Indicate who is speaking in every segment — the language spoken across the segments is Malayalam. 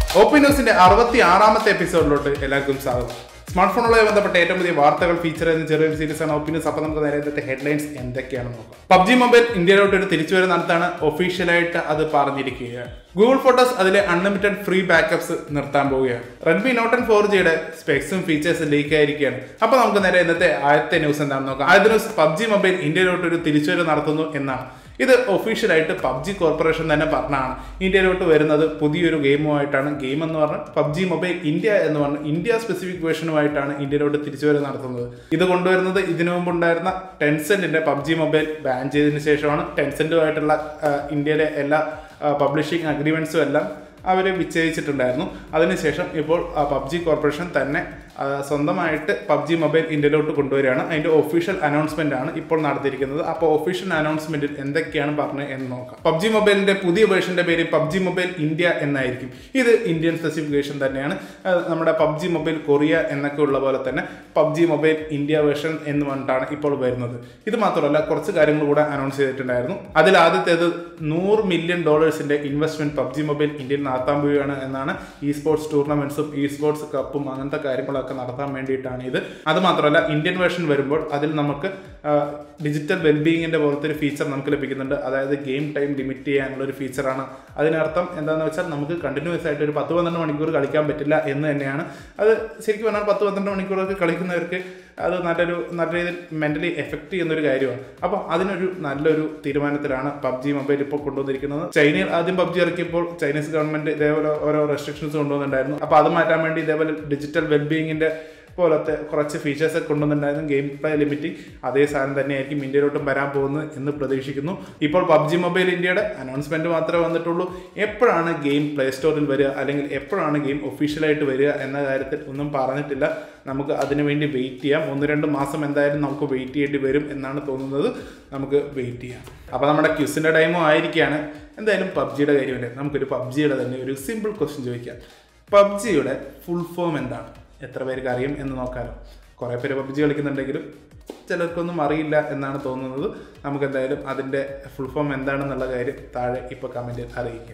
Speaker 1: ഒപ്പി ന്യൂസിന്റെ അറുപത്തി ആറാമത്തെ എപ്പിസോഡിലോട്ട് എല്ലാവർക്കും സ്വാഗതം സ്മാർട്ട് ഫോണുമായി ബന്ധപ്പെട്ട ഏറ്റവും പുതിയ വാർത്തകൾ ഫീച്ചർ ചെയ്യുന്ന ചെറിയൊരു സീരീസ് ആണ് ഒപ്പി ന്യൂസ് അപ്പോൾ നമുക്ക് നേരെ ഇന്നത്തെ ഹെഡ്ലൈൻസ് എന്തൊക്കെയാണെന്ന് നോക്കാം പബ്ജി മൊബൈൽ ഇന്ത്യയിലോട്ട് ഒരു തിരിച്ചുവരവ് നടത്താണ് ഒഫീഷ്യലായിട്ട് അത് പറഞ്ഞിരിക്കുകയാണ് ഗൂഗിൾ ഫോട്ടോസ് അതിലെ അൺലിമിറ്റഡ് ഫ്രീ ബാക്കപ്സ് നിർത്താൻ പോവുകയാണ് റെഡ്മി നോട്ട് ആൻഡ് ഫോർ ജിയുടെ സ്പെക്സും ഫീച്ചേഴ്സും ലീക്ക് ആയിരിക്കുകയാണ് അപ്പോൾ നമുക്ക് നേരെ ഇന്നത്തെ ആദ്യത്തെ ന്യൂസ് എന്താണെന്ന് നോക്കാം ആദ്യത്തെ ന്യൂസ് പബ്ജി മൊബൈൽ ഇന്ത്യയിലോട്ട് ഒരു തിരിച്ചുവരവ് നടത്തുന്നു എന്നാണ് ഇത് ഒഫീഷ്യലായിട്ട് പബ്ജി കോർപ്പറേഷൻ തന്നെ പറഞ്ഞാണ് ഇന്ത്യയിലോട്ട് വരുന്നത് പുതിയൊരു ഗെയിമുമായിട്ടാണ് ഗെയിം എന്ന് പറഞ്ഞാൽ പബ്ജി മൊബൈൽ ഇന്ത്യ എന്ന് പറഞ്ഞ ഇന്ത്യ സ്പെസിഫിക് വേർഷനുമായിട്ടാണ് ഇന്ത്യയിലോട്ട് തിരിച്ചുവരവ് നടത്തുന്നത് ഇത് കൊണ്ടുവരുന്നത് ഇതിനു മുമ്പ് ഉണ്ടായിരുന്ന ടെൻസെന്റിന്റെ പബ്ജി മൊബൈൽ ബാൻ ചെയ്തതിനു ശേഷമാണ് ടെൻസെന്റുമായിട്ടുള്ള ആ, ഇന്ത്യയിലെ എല്ലാ പബ്ലിഷിംഗ് അഗ്രിമെന്റ്സും എല്ലാം അവർ വിച്ഛേദിച്ചിട്ടുണ്ടായിരുന്നു അതിനുശേഷം ഇപ്പോൾ പബ്ജി കോർപ്പറേഷൻ തന്നെ ആ, സ്വന്തമായിട്ട് പബ്ജി മൊബൈൽ ഇന്ത്യയിലോട്ട് കൊണ്ടുവരികയാണ് അതിന്റെ ഒഫീഷ്യൽ അനൗൺസ്മെന്റ് ആണ് ഇപ്പോൾ നടത്തിയിരിക്കുന്നത് അപ്പോൾ ഒഫീഷ്യൽ അനൗൺസ്മെന്റിൽ എന്തൊക്കെയാണ് പറഞ്ഞത് എന്ന് നോക്കാം പബ്ജി മൊബൈലിന്റെ പുതിയ വേർഷന്റെ പേര് പബ്ജി മൊബൈൽ ഇന്ത്യ എന്നായിരിക്കും ഇത് ഇന്ത്യൻ സ്പെസിഫിക്കേഷൻ തന്നെയാണ് ആ, നമ്മുടെ പബ്ജി മൊബൈൽ കൊറിയ എന്നൊക്കെ ഉള്ള പോലെ തന്നെ പബ്ജി മൊബൈൽ ഇന്ത്യ വേർഷൻ എന്ന് പറഞ്ഞിട്ടാണ് ഇപ്പോൾ വരുന്നത് ഇത് മാത്രമല്ല കുറച്ച് കാര്യങ്ങൾ കൂടെ അനൗൺസ് ചെയ്തിട്ടുണ്ടായിരുന്നു അതിൽ ആദ്യത്തേത് നൂറ് മില്യൺ ഡോളേഴ്സിന്റെ ഇൻവെസ്റ്റ്മെന്റ് പബ്ജി മൊബൈൽ ഇന്ത്യയിൽ നടത്താൻ പോവുകയാണ് എന്നാണ് ഇ സ്പോർട്സ് ടൂർണമെന്റ്സും ഇ സ്പോർട്സ് കപ്പും അങ്ങനത്തെ കാര്യങ്ങളൊക്കെ നടത്താൻ വേണ്ടിയിട്ടാണ് ഇത് അത് മാത്രമല്ല ഇന്ത്യൻ വേർഷൻ വരുമ്പോൾ അതിൽ നമുക്ക് ഡിജിറ്റൽ വെൽബീയിങ്ങിന്റെ പോലത്തെ ഒരു ഫീച്ചർ നമുക്ക് ലഭിക്കുന്നുണ്ട് അതായത് ഗെയിം ടൈം ലിമിറ്റ് ചെയ്യാനുള്ള ഒരു ഫീച്ചറാണ് അതിനർത്ഥം എന്താണെന്ന് വെച്ചാൽ നമുക്ക് കണ്ടിന്യൂസ് ആയിട്ട് ഒരു പത്ത് പന്ത്രണ്ട് മണിക്കൂർ കളിക്കാൻ പറ്റില്ല എന്ന് തന്നെയാണ് അത് ശരിക്കും പറഞ്ഞാൽ പത്ത് പന്ത്രണ്ട് മണിക്കൂറൊക്കെ കളിക്കുന്നവർക്ക് അത് നല്ലൊരു നല്ല രീതിയിൽ മെന്റലി എഫക്ട് ചെയ്യുന്ന ഒരു കാര്യമാണ് അപ്പോൾ അതിനൊരു നല്ലൊരു തീരുമാനത്തിലാണ് പബ്ജി മൊബൈൽ ഇപ്പോൾ കൊണ്ടുവന്നിരിക്കുന്നത് ചൈനയിൽ ആദ്യം പബ്ജി ഇറക്കിയപ്പോൾ ചൈനീസ് ഗവൺമെന്റ് ഇതേപോലെ ഓരോ റെസ്ട്രിക്ഷൻസ് കൊണ്ടുവന്നിട്ടുണ്ടായിരുന്നു അപ്പോൾ അത് മാറ്റാൻ വേണ്ടി ഇതേപോലെ ഡിജിറ്റൽ വെൽബീയിങ്ങിന്റെ പോലത്തെ കുറച്ച് ഫീച്ചേഴ്സ് ഒക്കെ കൊണ്ടുവന്നിട്ടുണ്ടായിരുന്നു ഗെയിം പ്ലേ ലിമിറ്റിംഗ് അതേ സാധനം തന്നെയായിരിക്കും ഇന്ത്യയിലോട്ടും വരാൻ പോകുന്നത് എന്ന് പ്രതീക്ഷിക്കുന്നു ഇപ്പോൾ പബ്ജി മൊബൈൽ ഇന്ത്യയുടെ അനൗൺസ്മെന്റ് മാത്രമേ വന്നിട്ടുള്ളൂ എപ്പോഴാണ് ഗെയിം പ്ലേ സ്റ്റോറിൽ വരിക അല്ലെങ്കിൽ എപ്പോഴാണ് ഗെയിം ഒഫീഷ്യലായിട്ട് വരിക എന്ന കാര്യത്തിൽ ഒന്നും പറഞ്ഞിട്ടില്ല നമുക്ക് അതിനു വേണ്ടി വെയിറ്റ് ചെയ്യാം ഒന്ന് രണ്ട് മാസം എന്തായാലും നമുക്ക് വെയിറ്റ് ചെയ്യേണ്ടി വരും എന്നാണ് തോന്നുന്നത് നമുക്ക് വെയിറ്റ് ചെയ്യാം അപ്പോൾ നമ്മുടെ ക്യൂസിൻ്റെ ടൈമും ആയിരിക്കുകയാണ് എന്തായാലും പബ്ജിയുടെ കാര്യമല്ലേ നമുക്കൊരു പബ്ജിയുടെ തന്നെ ഒരു സിമ്പിൾ ക്വസ്റ്റ്യൻ ചോദിക്കാം പബ്ജിയുടെ ഫുൾ ഫോം എന്താണ് എത്ര പേർക്ക് അറിയും എന്ന് നോക്കാലോ കുറേ പേര് പബ്ജി കളിക്കുന്നുണ്ടെങ്കിലും ചിലർക്കൊന്നും അറിയില്ല എന്നാണ് തോന്നുന്നത് നമുക്ക് എന്തായാലും അതിൻ്റെ ഫുൾ ഫോം എന്താണെന്നുള്ള കാര്യം താഴെ ഇപ്പോൾ കമൻറ്റിൽ അറിയിക്കുക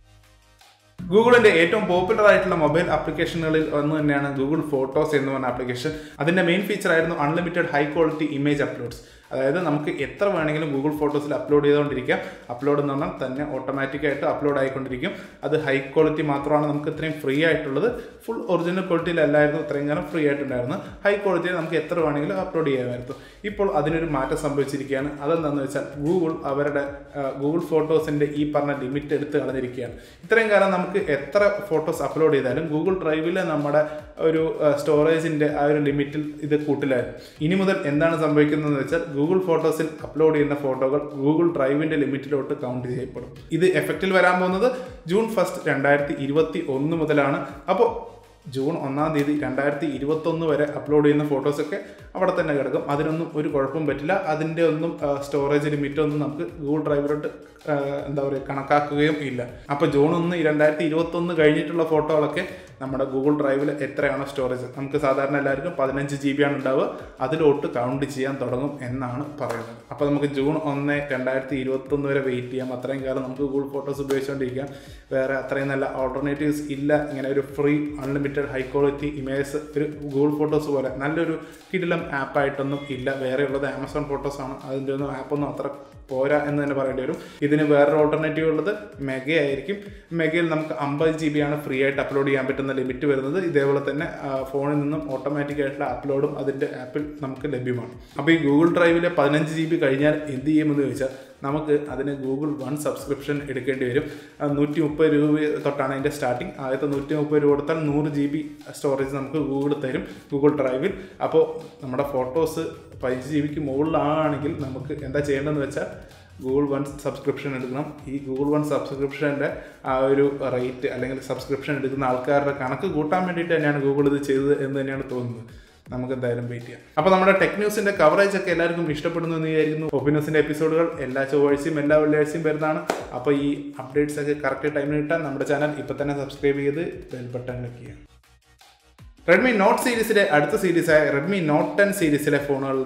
Speaker 1: ഗൂഗിളിന്റെ ഏറ്റവും പോപ്പുലർ ആയിട്ടുള്ള മൊബൈൽ ആപ്ലിക്കേഷനുകളിൽ ഒന്ന് തന്നെയാണ് ഗൂഗിൾ ഫോട്ടോസ് എന്ന് പറഞ്ഞ ആപ്ലിക്കേഷൻ അതിന്റെ മെയിൻ ഫീച്ചർ ആയിരുന്നു unlimited high quality image uploads അതായത് നമുക്ക് എത്ര വേണമെങ്കിലും ഗൂഗിൾ ഫോട്ടോസിൽ അപ്ലോഡ് ചെയ്തുകൊണ്ടിരിക്കാം അപ്ലോഡ് എന്ന് പറഞ്ഞാൽ തന്നെ ഓട്ടോമാറ്റിക് ആയിട്ട് അപ്ലോഡ് ആയിക്കൊണ്ടിരിക്കും അത് ഹൈ ക്വാളിറ്റി മാത്രമാണ് നമുക്ക് ഇത്രയും ഫ്രീ ആയിട്ടുള്ളത് ഫുൾ ഒറിജിനൽ ക്വാളിറ്റിയിലല്ലായിരുന്നു ഇത്രയും കാലം ഫ്രീ ആയിട്ടുണ്ടായിരുന്നു ഹൈ ക്വാളിറ്റിയിൽ നമുക്ക് എത്ര വേണമെങ്കിലും അപ്ലോഡ് ചെയ്യാമായിരുന്നു ഇപ്പോൾ അതിനൊരു മാറ്റം സംഭവിച്ചിരിക്കുകയാണ് അതെന്താണെന്ന് വെച്ചാൽ ഗൂഗിൾ അവരുടെ ഗൂഗിൾ ഫോട്ടോസിന്റെ ഈ പറഞ്ഞ ലിമിറ്റ് എടുത്ത് കളഞ്ഞിരിക്കുകയാണ് ഇത്രയും കാലം നമുക്ക് എത്ര ഫോട്ടോസ് അപ്ലോഡ് ചെയ്താലും ഗൂഗിൾ ഡ്രൈവിൽ നമ്മുടെ ഒരു സ്റ്റോറേജിന്റെ ആ ഒരു ലിമിറ്റിൽ ഇത് കൂട്ടിലായിരുന്നു ഇനി മുതൽ എന്താണ് സംഭവിക്കുന്നതെന്ന് വെച്ചാൽ ഗൂഗിൾ ഫോട്ടോസിൽ അപ്ലോഡ് ചെയ്യുന്ന ഫോട്ടോകൾ ഗൂഗിൾ ഡ്രൈവിന്റെ ലിമിറ്റിലോട്ട് കൗണ്ട് ചെയ്യപ്പെടും ഇത് എഫക്റ്റിൽ വരാൻ പോകുന്നത് ജൂൺ ഫസ്റ്റ് രണ്ടായിരത്തി ഇരുപത്തി ഒന്ന് മുതലാണ് അപ്പോൾ ജൂൺ ഒന്നാം തീയതി രണ്ടായിരത്തി ഇരുപത്തൊന്ന് വരെ അപ്ലോഡ് ചെയ്യുന്ന ഫോട്ടോസൊക്കെ അവിടെ തന്നെ കിടക്കും അതിനൊന്നും ഒരു കുഴപ്പവും പറ്റില്ല അതിൻ്റെ ഒന്നും സ്റ്റോറേജ് ലിമിറ്റ് ഒന്നും നമുക്ക് ഗൂഗിൾ ഡ്രൈവിലോട്ട് ആ, എന്താ പറയുക കണക്കാക്കുകയും ഇല്ല അപ്പോൾ ജൂൺ ഒന്ന് രണ്ടായിരത്തി ഇരുപത്തൊന്ന് കഴിഞ്ഞിട്ടുള്ള ഫോട്ടോകളൊക്കെ നമ്മുടെ ഗൂഗിൾ ഡ്രൈവിൽ എത്രയാണോ സ്റ്റോറേജ് നമുക്ക് സാധാരണ എല്ലാവർക്കും പതിനഞ്ച് ജി ബി ആണ് ഉണ്ടാവുക അതിലോട്ട് കൗണ്ട് ചെയ്യാൻ തുടങ്ങും എന്നാണ് പറയുന്നത് അപ്പോൾ നമുക്ക് ജൂൺ ഒന്ന് രണ്ടായിരത്തി ഇരുപത്തൊന്ന് വരെ വെയിറ്റ് ചെയ്യാം അത്രയും കാലം നമുക്ക് ഗൂഗിൾ ഫോട്ടോസ് ഉപയോഗിച്ചുകൊണ്ടിരിക്കാം വേറെ അത്രയും നല്ല ഓൾട്ടർനേറ്റീവ്സ് ഇല്ല ഇങ്ങനെ ഒരു free unlimited high quality images ഒരു ഗൂഗിൾ ഫോട്ടോസ് പോലെ നല്ലൊരു കിടിലം ആപ്പായിട്ടൊന്നും ഇല്ല വേറെ ഉള്ളത് ആമസോൺ ഫോട്ടോസ് ആണ് അതിൻ്റെ ഒന്നും ആപ്പൊന്നും അത്ര പോരാ എന്ന് തന്നെ പറയേണ്ടി വരും ഇതിന് വേറൊരു ഓൾട്ടർനേറ്റീവ് ഉള്ളത് മെഗ ആയിരിക്കും മെഗയിൽ നമുക്ക് അമ്പത് ജി ബി ആണ് ഫ്രീ ആയിട്ട് അപ്ലോഡ് ചെയ്യാൻ പറ്റുന്ന ലിമിറ്റ് വരുന്നത് ഇതേപോലെ തന്നെ ആ, ഫോണിൽ നിന്നും ഓട്ടോമാറ്റിക് ആയിട്ടുള്ള അപ്ലോഡും അതിൻ്റെ ആപ്പിൽ നമുക്ക് ലഭ്യമാണ് അപ്പോൾ ഈ ഗൂഗിൾ ഡ്രൈവിലെ പതിനഞ്ച് ജി ബി കഴിഞ്ഞാൽ എന്ത് ചെയ്യുമെന്ന് ചോദിച്ചാൽ നമുക്ക് അതിന് ഗൂഗിൾ വൺ സബ്സ്ക്രിപ്ഷൻ എടുക്കേണ്ടി വരും നൂറ്റി മുപ്പത് രൂപ തൊട്ടാണ് അതിൻ്റെ സ്റ്റാർട്ടിങ് ആദ്യത്തെ നൂറ്റി മുപ്പത് രൂപ കൊടുത്താൽ നൂറ് ജി ബി സ്റ്റോറേജ് നമുക്ക് ഗൂഗിൾ തരും ഗൂഗിൾ ഡ്രൈവിൽ അപ്പോൾ നമ്മുടെ ഫോട്ടോസ് പതിനഞ്ച് ജി ബിക്ക് മുകളിലാണെങ്കിൽ നമുക്ക് എന്താ ചെയ്യേണ്ടതെന്ന് വെച്ചാൽ ഗൂഗിൾ വൺ സബ്സ്ക്രിപ്ഷൻ എടുക്കണം ഈ ഗൂഗിൾ വൺ സബ്സ്ക്രിപ്ഷൻ്റെ ആ ഒരു റേറ്റ് അല്ലെങ്കിൽ സബ്സ്ക്രിപ്ഷൻ എടുക്കുന്ന ആൾക്കാരുടെ കണക്ക് കൂട്ടാൻ വേണ്ടിയിട്ട് തന്നെയാണ് ഗൂഗിൾ ഇത് ചെയ്തത് എന്ന് തന്നെയാണ് തോന്നുന്നത് നമുക്ക് എന്തായാലും വെയിറ്റ് ചെയ്യാം അപ്പോൾ നമ്മുടെ ടെക് ന്യൂസിന്റെ കവറേജ് ഒക്കെ എല്ലാവർക്കും ഇഷ്ടപ്പെടുന്നു എന്ന് വിചാരിക്കുന്നു ഒപ്പിന്യൂസിന്റെ എപ്പിസോഡുകൾ എല്ലാ ചൊവ്വാഴ്ചയും എല്ലാ വെള്ളിയാഴ്ചയും വരുന്നതാണ് അപ്പോൾ ഈ അപ്ഡേറ്റ്സ് ഒക്കെ കറക്റ്റ് ടൈമിൽ കിട്ടാൻ നമ്മുടെ ചാനൽ ഇപ്പം തന്നെ സബ്സ്ക്രൈബ് ചെയ്ത് ബെൽ ബട്ടൺ ക്ലിക്ക് ചെയ്യാം റെഡ്മി നോട്ട് സീരീസിലെ അടുത്ത സീരീസായ റെഡ്മി നോട്ട് ടെൻ സീരീസിലെ ഫോണുകളുടെ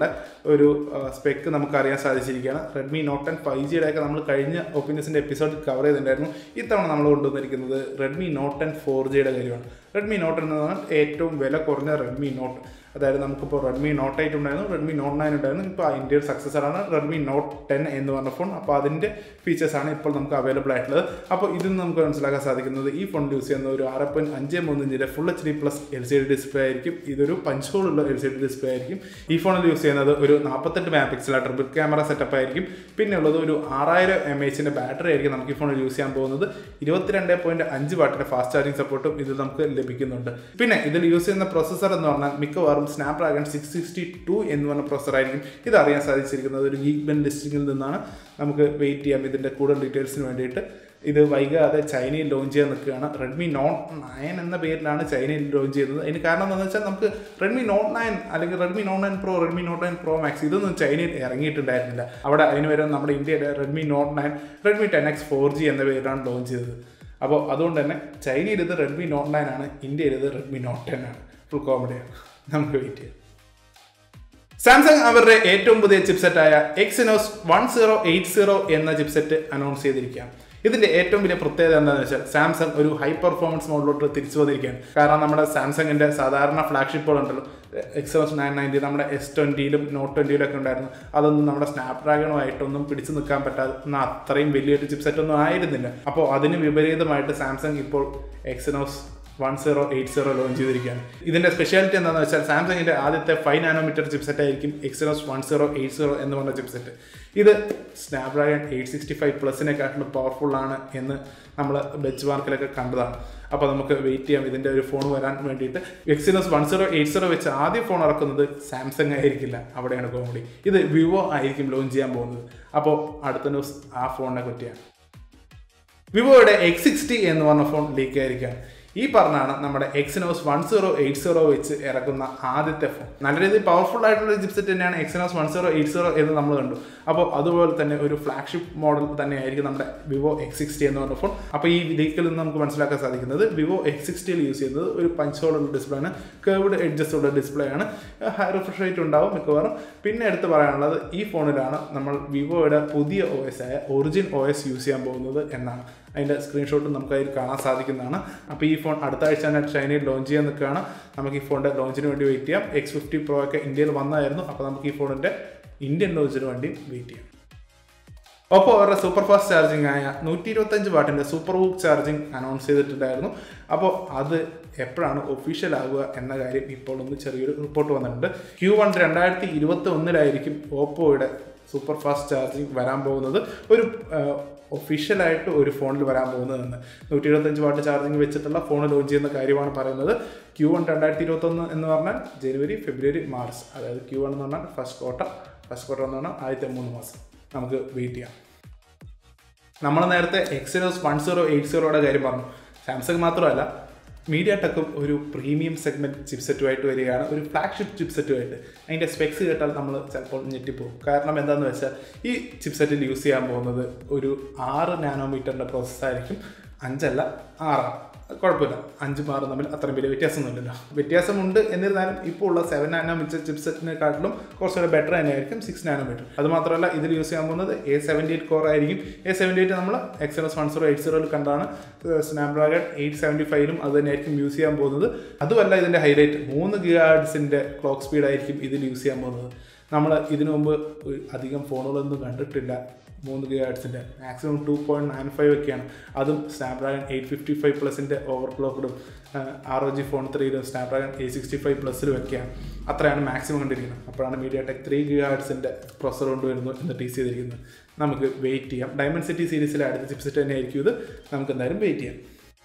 Speaker 1: ഒരു സ്പെക്ക് നമുക്ക് അറിയാൻ സാധിച്ചിരിക്കുകയാണ് റെഡ്മി നോട്ട് ടെൻ ഫൈവ് ജിയുടെ ഒക്കെ നമ്മൾ കഴിഞ്ഞ ഒപ്പീനിയൻസിൻ്റെ എപ്പിസോഡ് കവർ ചെയ്തിട്ടുണ്ടായിരുന്നു ഇത്തവണ നമ്മൾ കൊണ്ടുവന്നിരിക്കുന്നത് റെഡ്മി നോട്ട് ടെൻ ഫോർ ജിയുടെ കാര്യമാണ് റെഡ്മി നോട്ട് എന്ന് പറഞ്ഞാൽ ഏറ്റവും വില കുറഞ്ഞ റെഡ്മി നോട്ട് അതായത് നമുക്കിപ്പോൾ റെഡ്മി നോട്ട് എയ്റ്റ് ഉണ്ടായിരുന്നു റെഡ്മി നോട്ട് നയൻ ഉണ്ടായിരുന്നു ഇപ്പോൾ അതിൻ്റെ ഒരു സക്സസറാണ് റെഡ്മി നോട്ട് ടെൻ എന്ന് പറഞ്ഞ ഫോൺ അപ്പോൾ അതിൻ്റെ ഫീച്ചേഴ്സാണ് ഇപ്പോൾ നമുക്ക് അവൈലബിൾ ആയിട്ടുള്ളത് അപ്പോൾ ഇതിൽ നിന്ന് നമുക്ക് മനസ്സിലാക്കാൻ സാധിക്കുന്നത് ഈ ഫോൺ യൂസ് ചെയ്യുന്ന ഒരു ആറ് പോയിൻറ്റ് അഞ്ച് മൂന്ന് ഇഞ്ചിൻ്റെ full H D plus L C D display ആയിരിക്കും ഇതൊരു പഞ്ച് ഹോളുള്ള എൽ സി ഡി ഡിസ്പ്ലേ ആയിരിക്കും ഈ ഫോണിൽ യൂസ് ചെയ്യുന്നത് ഒരു നാൽപ്പത്തെട്ട് mega pixel triple camera setup ആയിരിക്കും പിന്നെ ഉള്ളത് ഒരു ആറായിരം എം എച്ചിൻ്റെ ബാറ്ററി ആയിരിക്കും നമുക്ക് ഈ ഫോണിൽ യൂസ് ചെയ്യാൻ പോകുന്നത് ഇരുപത്തിരണ്ട് പോയിൻറ്റ് അഞ്ച് വാട്ടിൻ്റെ ഫാസ്റ്റ് ചാർജിങ് സപ്പോർട്ടും ഇതിൽ നമുക്ക് ലഭിക്കുന്നുണ്ട് പിന്നെ ഇതിൽ യൂസ് ചെയ്യുന്ന പ്രൊസസ്സർ എന്ന് പറഞ്ഞാൽ മിക്കവാറും സ്നാപ്ഡ്രാഗൺ സിക്സ് സിക്സ്റ്റി ടു എന്ന് പറഞ്ഞ പ്രൊസസ്സർ ആയിരിക്കും ഇത് അറിയാൻ സാധിച്ചിരിക്കുന്നത് ഒരു ഗീക്ക് ബെൻ ലിസ്റ്റിംഗിൽ നിന്നാണ് നമുക്ക് വെയിറ്റ് ചെയ്യാം ഇതിൻ്റെ കൂടുതൽ ഡീറ്റെയിൽസിന് വേണ്ടിയിട്ട് ഇത് വൈകാതെ ചൈനയിൽ ലോഞ്ച് ചെയ്യാൻ നിൽക്കുകയാണ് റെഡ്മി നോട്ട് നയൻ എന്ന പേരിലാണ് ചൈനയിൽ ലോഞ്ച് ചെയ്യുന്നത് അതിന് കാരണം എന്താണെന്ന് വെച്ചാൽ നമുക്ക് റെഡ്മി നോട്ട് നയൻ അല്ലെങ്കിൽ Redmi not nine pro Redmi not nine pro max ഇതൊന്നും ചൈനയിൽ ഇറങ്ങിയിട്ടുണ്ടായിരുന്നില്ല അവിടെ അതിന് വരെ നമ്മുടെ ഇന്ത്യയുടെ Redmi not nine Redmi ten X four G എന്ന പേരിലാണ് ലോഞ്ച് ചെയ്തത് അപ്പോൾ അതുകൊണ്ട് തന്നെ ചൈനയിൽ ഇത് റെഡ്മി നോട്ട് നയൻ ആണ് ഇന്ത്യയിൽ ഇത് റെഡ്മി നോട്ട് ടെൻ ആണ് ഫുൾ കോമഡിയാണ് നമുക്ക് വെയിറ്റ് ചെയ്യാം സാംസങ് അവരുടെ ഏറ്റവും പുതിയ ചിപ്സെറ്റായ Exynos one zero eight zero എന്ന ചിപ്സെറ്റ് അനൗൺസ് ചെയ്തിരിക്കുകയാണ് ഇതിന്റെ ഏറ്റവും വലിയ പ്രത്യേകത എന്താണെന്ന് വെച്ചാൽ സാംസങ് ഒരു ഹൈ പെർഫോമൻസ് മോഡിലോട്ട് തിരിച്ചു വന്നിരിക്കുകയാണ് കാരണം നമ്മുടെ സാംസങ്ങിന്റെ സാധാരണ ഫ്ലാഗ്ഷിപ്പുകൾ ഉണ്ടല്ലോ എക്സോസ് നയൻ നയൻറ്റി നമ്മുടെ എസ് ട്വൻറ്റിയിലും നോട്ട് ട്വൻറ്റിയിലും ഒക്കെ ഉണ്ടായിരുന്നു അതൊന്നും നമ്മുടെ സ്നാപ്ഡ്രാഗണുമായിട്ടൊന്നും പിടിച്ചു നിൽക്കാൻ പറ്റാവുന്ന അത്രയും വലിയൊരു ചിപ്സെറ്റ് ഒന്നും ആയിരുന്നില്ല അപ്പോൾ അതിന് വിപരീതമായിട്ട് സാംസങ് ഇപ്പോൾ Exynos one zero eight zero launch ചെയ്തിരിക്കുകയാണ് ഇതിന്റെ സ്പെഷ്യാലിറ്റി എന്താണെന്ന് വെച്ചാൽ സാംസങ്ങിന്റെ ആദ്യത്തെ ഫൈവ് നാനോമീറ്റർ ചിപ്സെറ്റ് ആയിരിക്കും Exynos one zero eight zero എന്ന് പറഞ്ഞ ചിപ്സെറ്റ് ഇത് സ്നാപ്ഡ്രാഗൺ എയ്റ്റ് സിക്സ്റ്റി ഫൈവ് പ്ലസിനെക്കാട്ടിലും പവർഫുൾ ആണ് എന്ന് നമ്മൾ ബെച്ച് മാർക്കിലൊക്കെ കണ്ടതാണ് അപ്പോൾ നമുക്ക് വെയിറ്റ് ചെയ്യാം ഇതിൻ്റെ ഒരു ഫോൺ വരാൻ വേണ്ടിയിട്ട് Exynos one zero eight zero വെച്ച് ആദ്യം ഫോൺ ഇറക്കുന്നത് സാംസങ് ആയിരിക്കില്ല അവിടെയാണ് കോമഡി ഇത് വിവോ ആയിരിക്കും ലോഞ്ച് ചെയ്യാൻ പോകുന്നത് അപ്പോൾ അടുത്ത ന്യൂസ് ആ ഫോണിനെ പറ്റിയാണ് വിവോയുടെ എക്സ് സിക്സ്റ്റി എന്ന് പറഞ്ഞ ഫോൺ ലീക്ക് ആയിരിക്കുകയാണ് ഈ പറഞ്ഞാണ് നമ്മുടെ Exynos one zero eight zero വെച്ച് ഇറക്കുന്ന ആദ്യത്തെ ഫോൺ നല്ല രീതിയിൽ പവർഫുൾ ആയിട്ടുള്ള ചിപ്സെറ്റ് തന്നെയാണ് Exynos one zero eight zero എന്ന് നമ്മൾ കണ്ടു അപ്പോൾ അതുപോലെ തന്നെ ഒരു ഫ്ലാഗ്ഷിപ്പ് മോഡൽ തന്നെയായിരിക്കും നമ്മുടെ വിവോ എക്സ് സിക്സ്റ്റി എന്ന് പറഞ്ഞ ഫോൺ അപ്പോൾ ഈ ലീക്കിൽ നിന്ന് നമുക്ക് മനസ്സിലാക്കാൻ സാധിക്കുന്നത് വിവോ എക്സ് സിക്സ്റ്റിയിൽ യൂസ് ചെയ്യുന്നത് ഒരു പഞ്ച് ഹോളുള്ള ഡിസ്പ്ലേ ആണ് കേർവ്ഡ് എഡ്ജസ് ഉള്ള ഡിസ്പ്ലേ ആണ് ഹൈ റിഫ്രഷ് റേറ്റ് ഉണ്ടാവും മിക്കവാറും പിന്നെ എടുത്ത് പറയാനുള്ളത് ഈ ഫോണിലാണ് നമ്മൾ വിവോയുടെ പുതിയ ഒ എസ് ആയ ഒറിജിൻ ഒ എസ് യൂസ് ചെയ്യാൻ പോകുന്നത് എന്നാണ് അതിൻ്റെ സ്ക്രീൻഷോട്ട് നമുക്ക് അതിൽ കാണാൻ സാധിക്കുന്നതാണ് അപ്പോൾ ഈ ഫോൺ അടുത്ത ആഴ്ച തന്നെ ചൈനയിൽ ലോഞ്ച് ചെയ്യാൻ നിൽക്കുകയാണ് നമുക്ക് ഈ ഫോണിൻ്റെ ലോഞ്ചിന് വേണ്ടി വെയിറ്റ് ചെയ്യാം എക്സ് ഫിഫ്റ്റി പ്രോ ഒക്കെ ഇന്ത്യയിൽ വന്നായിരുന്നു അപ്പോൾ നമുക്ക് ഈ ഫോണിൻ്റെ ഇന്ത്യൻ ലോഞ്ചിന് വേണ്ടി വെയിറ്റ് ചെയ്യാം ഒപ്പം അവരുടെ സൂപ്പർ ഫാസ്റ്റ് ചാർജിങ് ആയ നൂറ്റി ഇരുപത്തഞ്ച് വാട്ടിൻ്റെ സൂപ്പർ ഹൂക്ക് ചാർജിങ് അനൗൺസ് ചെയ്തിട്ടുണ്ടായിരുന്നു അപ്പോൾ അത് എപ്പോഴാണ് ഒഫീഷ്യൽ ആകുക എന്ന കാര്യം ഇപ്പോൾ ഒന്ന് ചെറിയൊരു റിപ്പോർട്ട് വന്നിട്ടുണ്ട് ക്യൂ വൺ രണ്ടായിരത്തി ഇരുപത്തി ഒന്നിലായിരിക്കും ഓപ്പോയുടെ സൂപ്പർ ഫാസ്റ്റ് ചാർജിങ് വരാൻ പോകുന്നത് ഒരു ഒഫീഷ്യലായിട്ട് ഒരു ഫോണിൽ വരാൻ പോകുന്നതെന്ന് നൂറ്റി ഇരുപത്തഞ്ച് വാട്ട് ചാർജിങ് വെച്ചിട്ടുള്ള ഫോൺ ലോഞ്ച് ചെയ്യുന്ന കാര്യമാണ് പറയുന്നത് ക്യൂ വൺ രണ്ടായിരത്തി ഇരുപത്തൊന്ന് എന്ന് പറഞ്ഞാൽ ജനുവരി ഫെബ്രുവരി മാർച്ച് അതായത് ക്യൂ വൺ എന്ന് പറഞ്ഞാൽ ഫസ്റ്റ് ക്വാർട്ടർ ഫസ്റ്റ് ക്വാർട്ടർ എന്ന് പറഞ്ഞാൽ ആദ്യത്തെ മൂന്ന് മാസം നമുക്ക് വെയിറ്റ് ചെയ്യാം നമ്മൾ നേരത്തെ എക്സിനോസ് വൺ സീറോ എയ്റ്റ് സീറോയുടെ കാര്യം പറഞ്ഞു സാംസങ് മാത്രമല്ല മീഡിയ ടെക്കും ഒരു പ്രീമിയം സെഗ്മെൻറ്റ് ചിപ്സെറ്റുമായിട്ട് വരികയാണ് ഒരു ഫ്ലാഗ്ഷിപ്പ് ചിപ്സെറ്റുമായിട്ട് അതിൻ്റെ സ്പെക്സ് കേട്ടാൽ നമ്മൾ ചിലപ്പോൾ ഞെട്ടിപ്പോകും കാരണം എന്താണെന്ന് വെച്ചാൽ ഈ ചിപ്സെറ്റിൽ യൂസ് ചെയ്യാൻ പോകുന്നത് ഒരു ആറ് നാനോമീറ്ററിൻ്റെ പ്രോസസ്സായിരിക്കും അഞ്ചല്ല ആറാണ് കുഴപ്പമില്ല അഞ്ചും ആറും തമ്മിൽ അത്രയും വലിയ വ്യത്യാസമൊന്നുമില്ലല്ലോ വ്യത്യാസമുണ്ട് എന്നിരുന്നാലും ഇപ്പോൾ ഉള്ള സെവൻ നാനോമീറ്റർ ചിപ്സെറ്റിനെക്കാട്ടിലും കുറച്ചുകൂടെ ബെറ്റർ തന്നെയായിരിക്കും സിക്സ് നാനോമീറ്റർ അത് മാത്രമല്ല ഇതിൽ യൂസ് ചെയ്യാൻ പോകുന്നത് എ സെവൻറ്റി എയ്റ്റ് കോർ ആയിരിക്കും എ സെവൻറ്റി എയ്റ്റ് നമ്മൾ എക്സലസ് വൺ സീറോ എയ്റ്റ് സീറോയിൽ കണ്ടാണ് സ്നാപ്ഡ്രാഗൺ എയ്റ്റ് സെവൻറ്റി ഫൈവിലും അത് തന്നെയായിരിക്കും യൂസ് ചെയ്യാൻ പോകുന്നത് അതുമല്ല ഇതിൻ്റെ ഹൈലൈറ്റ് മൂന്ന് ഗിഗാഡ്സിൻ്റെ ക്ലോക്ക് സ്പീഡായിരിക്കും ഇതിൽ യൂസ് ചെയ്യാൻ പോകുന്നത് നമ്മൾ ഇതിനു മുമ്പ് ഒരു അധികം ഫോണുകളൊന്നും കണ്ടിട്ടില്ല മൂന്ന് ഗി ആർട്സിൻ്റെ maximum two point nine five ഒക്കെയാണ് അതും സ്നാപ്ഡ്രാഗൺ എയ്റ്റ് ഫിഫ്റ്റി ഫൈവ് പ്ലസിൻ്റെ ഓവർ ക്ലോക്കഡും ആർ ഒ ജി ഫോൺ ത്രീയിലും സ്നാപ്ഡ്രാഗൺ എയ്റ്റ് സിക്സ്റ്റി ഫൈവ് പ്ലസ്സിലും ഒക്കെയാണ് അത്രയാണ് മാക്സിമം കണ്ടിരിക്കുന്നത് അപ്പോഴാണ് മീഡിയ ടെക് ത്രീ ഗി ആർട്സിൻ്റെ പ്രൊസർ കൊണ്ടുവരുന്നു എന്ന് ടീസ് ചെയ്തിരിക്കുന്നത് നമുക്ക് വെയിറ്റ് ചെയ്യാം ഡയമണ്ട് സിറ്റി സീരീസിലെ അടുത്ത ചിപ്സെറ്റ് തന്നെ ആയിരിക്കും ഇത് നമുക്ക് എന്തായാലും വെയിറ്റ് ചെയ്യാം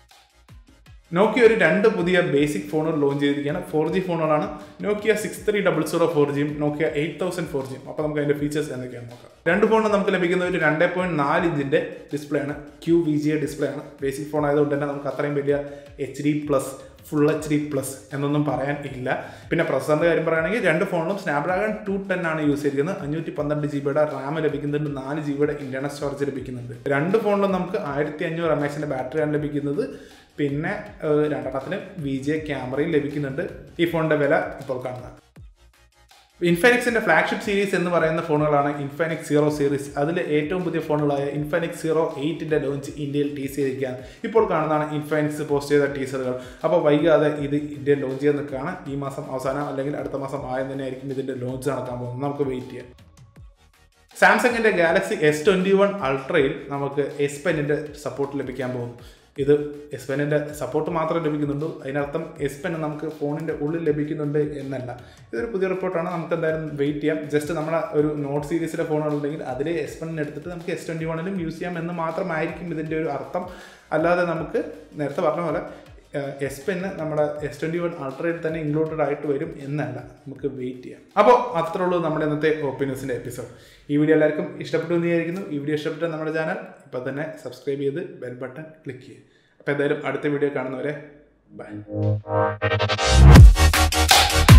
Speaker 1: നോക്കിയ ഒരു രണ്ട് പുതിയ ബേസിക് ഫോണുകൾ ലോഞ്ച് ചെയ്തിരിക്കുകയാണ് ഫോർ ജി ഫോണുകളാണ് Nokia six three double zero four ജിയും നോക്കിയ എയ്റ്റ് തൗസൻഡ് ഫോർ ജിയും അപ്പോൾ നമുക്ക് അതിൻ്റെ ഫീച്ചേഴ്സ് എന്തൊക്കെയാണെന്ന് നോക്കാം രണ്ട് ഫോണും നമുക്ക് ലഭിക്കുന്ന ഒരു രണ്ട് പോയിന്റ് നാല് ഇഞ്ചിൻ്റെ ഡിസ്പ്ലേ ആണ് Q V G A display ആണ് ബേസിക് ഫോൺ ആയതുകൊണ്ട് തന്നെ നമുക്ക് അത്രയും വലിയ H D plus full H D plus എന്നൊന്നും പറയാൻ ഇല്ല പിന്നെ പ്രൊസസറിൻ്റെ കാര്യം പറയുകയാണെങ്കിൽ രണ്ട് ഫോണിലും സ്നാപ്ഡ്രാഗൺ ടു ടെൻ ആണ് യൂസ് ചെയ്തിരിക്കുന്നത് അഞ്ഞൂറ്റി പന്ത്രണ്ട് ജി ബിയുടെ റാം ലഭിക്കുന്നുണ്ട് നാല് ജി ബിയുടെ ഇന്റർണൽ സ്റ്റോറേജ് ലഭിക്കുന്നുണ്ട് രണ്ട് ഫോണിലും നമുക്ക് ആയിരത്തി അഞ്ഞൂറ് എം എച്ചിൻ്റെ ബാറ്ററിയാണ് ലഭിക്കുന്നത് പിന്നെ രണ്ടെണ്ണത്തിന് വി ജെ ക്യാമറയും ലഭിക്കുന്നുണ്ട് ഈ ഫോണിൻ്റെ വില ഇപ്പോൾ കാണുന്നത് ഇൻഫാനിക്സിന്റെ ഫ്ലാഗ്ഷിപ്പ് സീരീസ് എന്ന് പറയുന്ന ഫോണുകളാണ് ഇൻഫാനിക്സ് സീറോ സീരീസ് അതിൽ ഏറ്റവും പുതിയ ഫോണുകളായ ഇൻഫാനിക്സ് സീറോ എയ്റ്റിന്റെ ലോഞ്ച് ഇന്ത്യയിൽ ടീസ് ചെയ്തിരിക്കുകയാണ് ഇപ്പോൾ കാണുന്നതാണ് ഇൻഫാനിക്സ് പോസ്റ്റ് ചെയ്ത ടീസറുകൾ അപ്പോൾ വൈകാതെ ഇത് ഇന്ത്യയിൽ ലോഞ്ച് ചെയ്യാൻ നിൽക്കുകയാണ് ഈ മാസം അവസാനം അല്ലെങ്കിൽ അടുത്ത മാസം ആയം തന്നെ ആയിരിക്കും ഇതിന്റെ ലോഞ്ച് നടക്കാൻ പോകുന്നത് നമുക്ക് വെയിറ്റ് ചെയ്യാം സാംസങ്ങിന്റെ ഗാലക്സി എസ് ട്വന്റി വൺ അൾട്രയിൽ നമുക്ക് എസ് പെന്നിന്റെ സപ്പോർട്ട് ലഭിക്കാൻ പോകുന്നു ഇത് എസ് പെന്നിന്റെ സപ്പോർട്ട് മാത്രം ലഭിക്കുന്നുള്ളൂ അതിനർത്ഥം എസ് പെൻ നമുക്ക് ഫോണിന്റെ ഉള്ളിൽ ലഭിക്കുന്നുണ്ട് എന്നല്ല ഇതൊരു പുതിയ റിപ്പോർട്ടാണ് നമുക്ക് എന്തായാലും വെയിറ്റ് ചെയ്യാം ജസ്റ്റ് നമ്മുടെ ഒരു നോട്ട് സീരീസിലെ ഫോണുകളുണ്ടെങ്കിൽ അതിൽ എസ് പെന്നിന് എടുത്തിട്ട് നമുക്ക് എസ് ട്വന്റി വണ്ണിലും യൂസ് ചെയ്യാം എന്ന് മാത്രമായിരിക്കും ഇതിന്റെ ഒരു അർത്ഥം അല്ലാതെ നമുക്ക് നേരത്തെ പറഞ്ഞ പോലെ എസ് പെന്ന് നമ്മുടെ എസ് ട്വൻറ്റി വൺ അൾട്രയിൽ തന്നെ ഇൻക്ലൂഡഡ് ആയിട്ട് വരും എന്നല്ല നമുക്ക് വെയിറ്റ് ചെയ്യാം അപ്പോൾ അത്രേ ഉള്ളൂ നമ്മുടെ ഇന്നത്തെ ഒപ്പീനിയൻസിൻ്റെ എപ്പിസോഡ് ഈ വീഡിയോ എല്ലാവർക്കും ഇഷ്ടപ്പെട്ടു എന്ന് വിചാരിക്കുന്നു ഈ വീഡിയോ ഇഷ്ടപ്പെട്ട നമ്മുടെ ചാനൽ ഇപ്പോൾ തന്നെ സബ്സ്ക്രൈബ് ചെയ്ത് ബെൽ ബട്ടൺ ക്ലിക്ക് ചെയ്യുക അപ്പോൾ എന്തായാലും അടുത്ത വീഡിയോ കാണുന്നവരെ ബൈ